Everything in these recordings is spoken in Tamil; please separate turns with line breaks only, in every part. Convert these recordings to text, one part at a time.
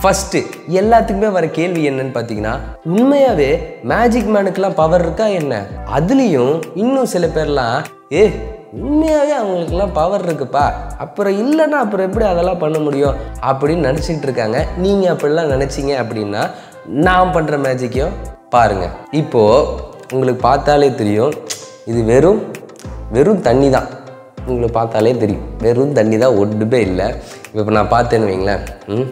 ஃபஸ்ட்டு எல்லாத்துக்குமே வர கேள்வி என்னன்னு பார்த்தீங்கன்னா உண்மையாகவே மேஜிக் மேனுக்கெல்லாம் பவர் இருக்கா என்ன அதுலேயும் இன்னும் சில பேர்லாம் ஏ உண்மையாகவே அவங்களுக்குலாம் பவர் இருக்குப்பா அப்புறம் இல்லைன்னா அப்புறம் எப்படி அதெல்லாம் பண்ண முடியும் அப்படின்னு நினச்சிக்கிட்டு இருக்காங்க நீங்கள் அப்படிலாம் நினச்சிங்க அப்படின்னா நான் பண்ணுற மேஜிக்கையும் பாருங்கள் இப்போது உங்களுக்கு பார்த்தாலே தெரியும் இது வெறும் வெறும் தண்ணி தான் உங்களுக்கு பார்த்தாலே தெரியும் வெறும் தண்ணி தான் ஒன்றுமே இல்லை இப்போ நான் பார்த்தேன்னு வைங்களேன் ம்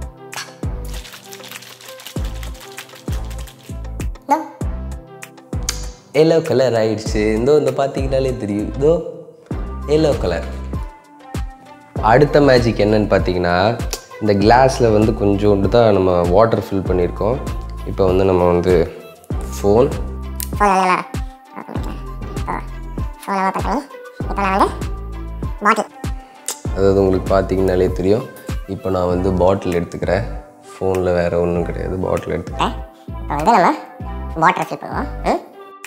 எல்லோ கலர் ஆயிடுச்சு இதோ இந்த பார்த்தீங்கனாலே தெரியும் இதோ எல்லோ கலர் அடுத்த மேஜிக் என்னன்னு பார்த்தீங்கன்னா இந்த கிளாஸில் வந்து கொஞ்சோண்டு தான் நம்ம வாட்டர் ஃபில் பண்ணியிருக்கோம் இப்போ வந்து நம்ம வந்து ஃபோன்
ஃபோன் அதில் ஃபோனை ஓப்பன் பண்ணி இப்போ நான் வந்து பாட்டில்
அதாவது உங்களுக்கு பார்த்தீங்கனாலே தெரியும் இப்போ நான் வந்து பாட்டில் எடுத்துக்கிறேன் ஃபோனில் வேறு ஒன்றும் கிடையாது பாட்டில் எடுத்துக்கிறேன்
இப்போ வந்து நம்ம வாட்டர் ஃபில் பண்ணுவோம் ம்?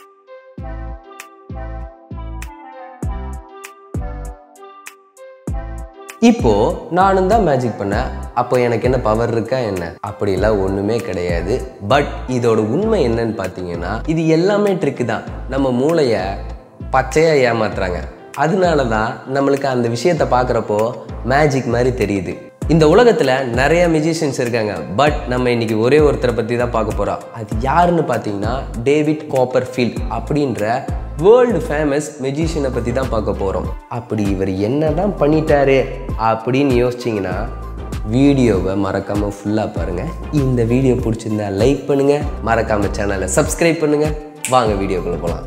இப்போ நானும் தான் மேஜிக் பண்ணேன் அப்போ எனக்கு என்ன பவர் இருக்கா என்ன அப்படிலாம் ஒன்றுமே கிடையாது பட் இதோட உண்மை என்னன்னு பார்த்தீங்கன்னா இது எல்லாமே ட்ரிக்கு தான் நம்ம மூளையை பச்சையாக ஏமாத்துறாங்க அதனால தான் நம்மளுக்கு அந்த விஷயத்தை பார்க்குறப்போ மேஜிக் மாதிரி தெரியுது இந்த உலகத்தில் நிறைய மியூசிஷியன்ஸ் இருக்காங்க பட் நம்ம இன்னைக்கு ஒரே ஒருத்தரை பற்றி தான் பார்க்க போகிறோம் அது யாருன்னு பார்த்தீங்கன்னா டேவிட் காப்பர் ஃபீல்ட் அப்படின்ற வேர்ல்டு ஃபேமஸ் மெஜிஷியனை பற்றி தான் பார்க்க போகிறோம் அப்படி இவர் என்ன தான் பண்ணிட்டாரு அப்படின்னு யோசிச்சிங்கன்னா வீடியோவை மறக்காமல் ஃபுல்லாக பாருங்கள் இந்த வீடியோ பிடிச்சிருந்தா லைக் பண்ணுங்கள் மறக்காமல் சேனலை சப்ஸ்கிரைப் பண்ணுங்கள் வாங்க வீடியோக்குள்ளே போகலாம்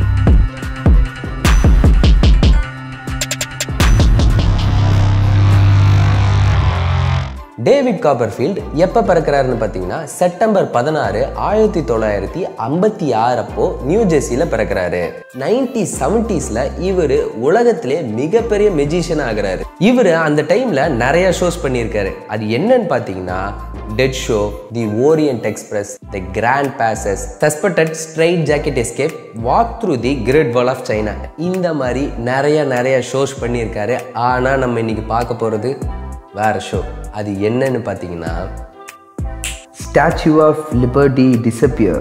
டேவிட் காப்பர்ஃபீல்ட் எப்போ பிறக்கிறாருன்னு பார்த்தீங்கன்னா செப்டம்பர் பதினாறு ஆயிரத்தி தொள்ளாயிரத்தி ஐம்பத்தி ஆறு அப்போ நியூ ஜெர்சியில் பிறக்கிறாரு நைன்டி செவன்டிஸில் இவர் உலகத்திலே மிகப்பெரிய மெஜிஷியன் ஆகிறாரு இவர் அந்த டைமில் நிறைய ஷோஸ் பண்ணியிருக்காரு அது என்னன்னு பார்த்தீங்கன்னா death saw the Orient Express the grand bases suspected straitjacket escape walk through the great wall of China இந்த மாதிரி நிறைய நிறைய ஷோஸ் பண்ணியிருக்காரு ஆனால் நம்ம இன்னைக்கு பார்க்க போகிறது வேற ஷோ அது என்னன்னு பார்த்தீங்கன்னா
Statue of Liberty disappear.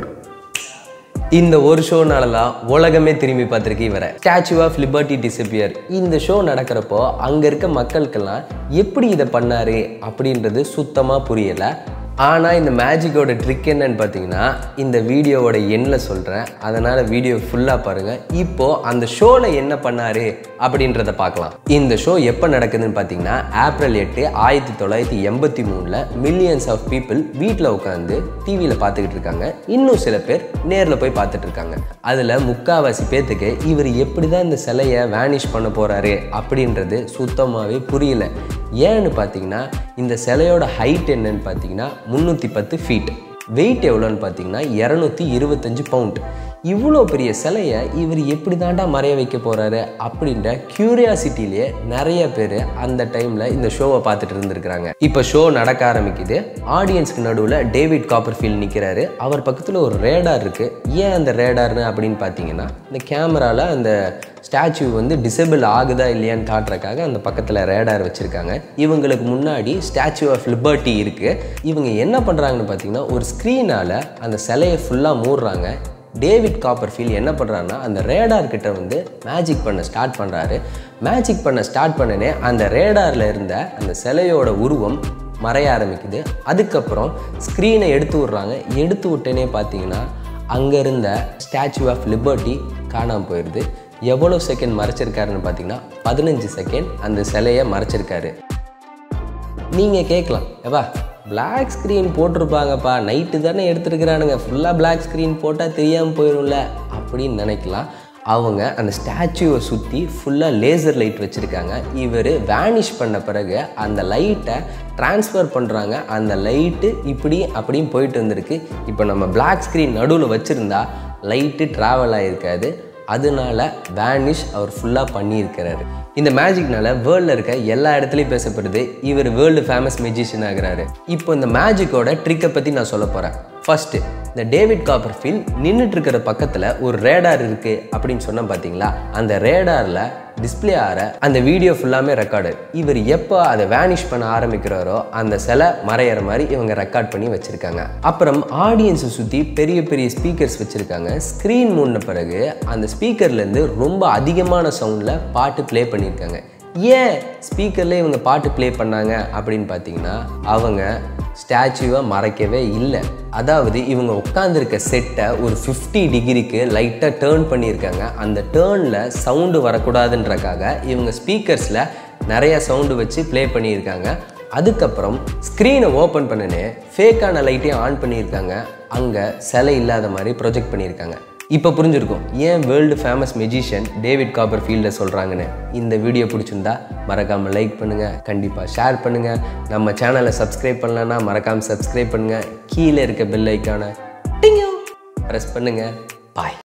இந்த ஒரு ஷோனால தான் உலகமே திரும்பி பார்த்துருக்கு இவரை ஸ்டாச்சு ஆஃப் லிபர்ட்டி டிசப்பியர் இந்த ஷோ நடக்கிறப்போ அங்கே இருக்க மக்களுக்கெல்லாம் எப்படி இதை பண்ணாரு அப்படின்றது சுத்தமாக புரியலை ஆனால் இந்த மேஜிக்கோட ட்ரிக் என்னன்னு பார்த்தீங்கன்னா இந்த வீடியோவோட எண்ணில் சொல்கிறேன் அதனால் வீடியோ ஃபுல்லாக பாருங்கள் இப்போது அந்த ஷோவில் என்ன பண்ணாரு அப்படின்றத பார்க்கலாம் இந்த ஷோ எப்போ நடக்குதுன்னு பார்த்தீங்கன்னா ஏப்ரல் எட்டு ஆயிரத்தி தொள்ளாயிரத்தி எண்பத்தி மூணில் மில்லியன்ஸ் ஆஃப் பீப்புள் வீட்டில் உட்காந்து டிவியில் பார்த்துக்கிட்டு இருக்காங்க இன்னும் சில பேர் நேரில் போய் பார்த்துட்டு இருக்காங்க அதில் முக்காவாசி பேர்த்துக்கு இவர் எப்படி தான் இந்த சிலையை வேனிஷ் பண்ண போகிறாரு அப்படின்றது சுத்தமாகவே புரியல ஏன்னு பார்த்தீங்கன்னா இந்த சிலையோட ஹைட் என்னன்னு பார்த்தீங்கன்னா முந்நூற்றி பத்து ஃபீட் வெயிட் எவ்வளோன்னு பார்த்தீங்கன்னா இரநூத்தி இருபத்தஞ்சு பவுண்ட் இவ்வளோ பெரிய சிலையை இவர் எப்படி தாண்டா மறைய வைக்க போகிறாரு அப்படின்ற க்யூரியாசிட்டிலேயே நிறைய பேர் அந்த டைமில் இந்த ஷோவை பார்த்துட்டு இருந்திருக்கிறாங்க இப்போ ஷோ நடக்க ஆரம்பிக்குது ஆடியன்ஸ்க்கு நடுவில் டேவிட் காப்பர்ஃபீல்ட் நிற்கிறாரு அவர் பக்கத்தில் ஒரு ரேடார் இருக்குது ஏன் அந்த ரேடார்னு அப்படின்னு பார்த்தீங்கன்னா இந்த கேமராவில் அந்த ஸ்டாச்சு வந்து டிசேபிள் ஆகுதா இல்லையான்னு காட்டுறக்காக அந்த பக்கத்தில் ரேடார் வச்சுருக்காங்க இவங்களுக்கு முன்னாடி ஸ்டாச்சு ஆஃப் லிபர்ட்டி இருக்குது இவங்க என்ன பண்ணுறாங்கன்னு பார்த்தீங்கன்னா ஒரு ஸ்க்ரீனால் அந்த சிலையை ஃபுல்லாக மூடுறாங்க டேவிட் காப்பர்ஃபீல்ட் என்ன பண்ணுறாருன்னா அந்த ரேடார் கிட்ட வந்து மேஜிக் பண்ண ஸ்டார்ட் பண்ணுறாரு மேஜிக் பண்ண ஸ்டார்ட் பண்ணனே அந்த ரேடாரில் இருந்த அந்த சிலையோட உருவம் மறைய ஆரம்பிக்குது அதுக்கப்புறம் ஸ்க்ரீனை எடுத்து விட்றாங்க எடுத்து விட்டேனே பார்த்தீங்கன்னா அங்கே இருந்த ஸ்டாச்சு ஆஃப் லிபர்ட்டி காணாமல் போயிடுது எவ்வளோ செகண்ட் மறைச்சிருக்காருன்னு பார்த்தீங்கன்னா பதினஞ்சு செகண்ட் அந்த சிலையை மறைச்சிருக்காரு நீங்கள் கேட்கலாம் ஏவா Black ஸ்க்ரீன் போட்டிருப்பாங்கப்பா நைட்டு தானே எடுத்துருக்கிறானுங்க ஃபுல்லாக Black ஸ்க்ரீன் போட்டால் தெரியாமல் போயிடும்ல அப்படின்னு நினைக்கலாம் அவங்க அந்த ஸ்டாச்சுவை சுற்றி ஃபுல்லாக லேசர் லைட் வச்சுருக்காங்க இவர் வேனிஷ் பண்ண பிறகு அந்த லைட்டை ட்ரான்ஸ்ஃபர் பண்ணுறாங்க அந்த லைட்டு இப்படி அப்படியும் போயிட்டு வந்திருக்கு இப்போ நம்ம Black ஸ்க்ரீன் நடுவில் வச்சுருந்தா லைட்டு ட்ராவல் ஆகிருக்காது அதனால வேனிஷ் அவர் ஃபுல்லாக பண்ணியிருக்கிறாரு இந்த மேஜிக்னால வேர்ல்டில் இருக்க எல்லா இடத்துலையும் பேசப்படுது இவர் வேர்ல்டு ஃபேமஸ் மெஜிஷியன் ஆகிறாரு இப்போ இந்த மேஜிக்கோட ட்ரிக்கை பற்றி நான் சொல்ல போகிறேன் ஃபர்ஸ்ட் இந்த டேவிட் காப்பர்ஃபீல்ட் நின்றுட்டு இருக்கிற பக்கத்தில் ஒரு ரேடார் இருக்கு அப்படின்னு சொன்னா பார்த்தீங்களா அந்த ரேடாரில் டிஸ்ப்ளே ஆகிற அந்த வீடியோ ஃபுல்லாமே ரெக்கார்டு இவர் எப்போ அதை வேனிஷ் பண்ண ஆரம்பிக்கிறாரோ அந்த சிலை மறையிற மாதிரி இவங்க ரெக்கார்ட் பண்ணி வச்சிருக்காங்க அப்புறம் ஆடியன்ஸை சுற்றி பெரிய பெரிய ஸ்பீக்கர்ஸ் வச்சிருக்காங்க ஸ்க்ரீன் மூடின பிறகு அந்த ஸ்பீக்கர்லேருந்து ரொம்ப அதிகமான சவுண்டில் பாட்டு ப்ளே பண்ணியிருக்காங்க ஏன் ஸ்பீக்கர்ல இவங்க பாட்டு ப்ளே பண்ணாங்க அப்படின்னு பார்த்தீங்கன்னா அவங்க ஸ்டாச்சுவை மறைக்கவே இல்லை அதாவது இவங்க உட்காந்துருக்க செட்டை ஒரு ஃபிஃப்டி டிகிரிக்கு லைட்டாக டேர்ன் பண்ணியிருக்காங்க அந்த டேர்னில் சவுண்டு வரக்கூடாதுன்றக்காக இவங்க ஸ்பீக்கர்ஸில் நிறைய சவுண்டு வச்சு ப்ளே பண்ணியிருக்காங்க அதுக்கப்புறம் ஸ்க்ரீனை ஓப்பன் பண்ணினே ஃபேக்கான லைட்டையும் ஆன் பண்ணியிருக்காங்க அங்கே சிலை இல்லாத மாதிரி ப்ரொஜெக்ட் பண்ணியிருக்காங்க இப்போ புரிஞ்சிருக்கும் ஏன் வேர்ல்டு ஃபேமஸ் மெஜிஷியன் டேவிட் காப்பர் ஃபீல்டில் சொல்கிறாங்கன்னு இந்த வீடியோ பிடிச்சிருந்தா மறக்காமல் லைக் பண்ணுங்கள் கண்டிப்பாக ஷேர் பண்ணுங்கள் நம்ம சேனலை சப்ஸ்கிரைப் பண்ணலன்னா மறக்காமல் சப்ஸ்கிரைப் பண்ணுங்கள் கீழே இருக்க பெல் ஐக்கானை ப்ரெஸ் பண்ணுங்கள் பாய்